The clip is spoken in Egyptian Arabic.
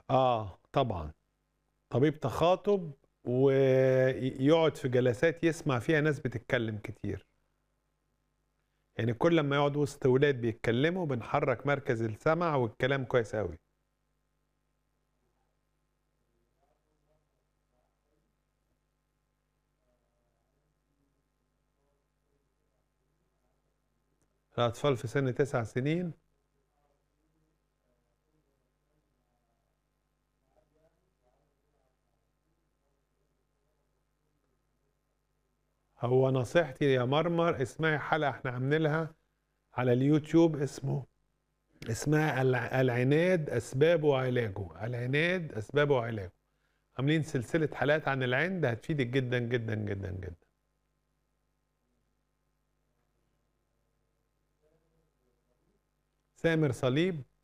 آه طبعًا. طبيب تخاطب ويقعد في جلسات يسمع فيها ناس بتتكلم كتير. يعني كل أمّا يقعد وسط ولاد بيتكلموا بنحرّك مركز السمع والكلام كويس أوي. الأطفال في سن 9 سنين؟ هو نصيحتي يا مرمر اسمعي حلقة إحنا عاملينها على اليوتيوب اسمه اسمها الع العناد أسبابه وعلاجه، العناد أسبابه وعلاجه. عاملين سلسلة حلقات عن العِند هتفيدِك جدًا، جدًا، جدًا، جدًا. سامر صليب.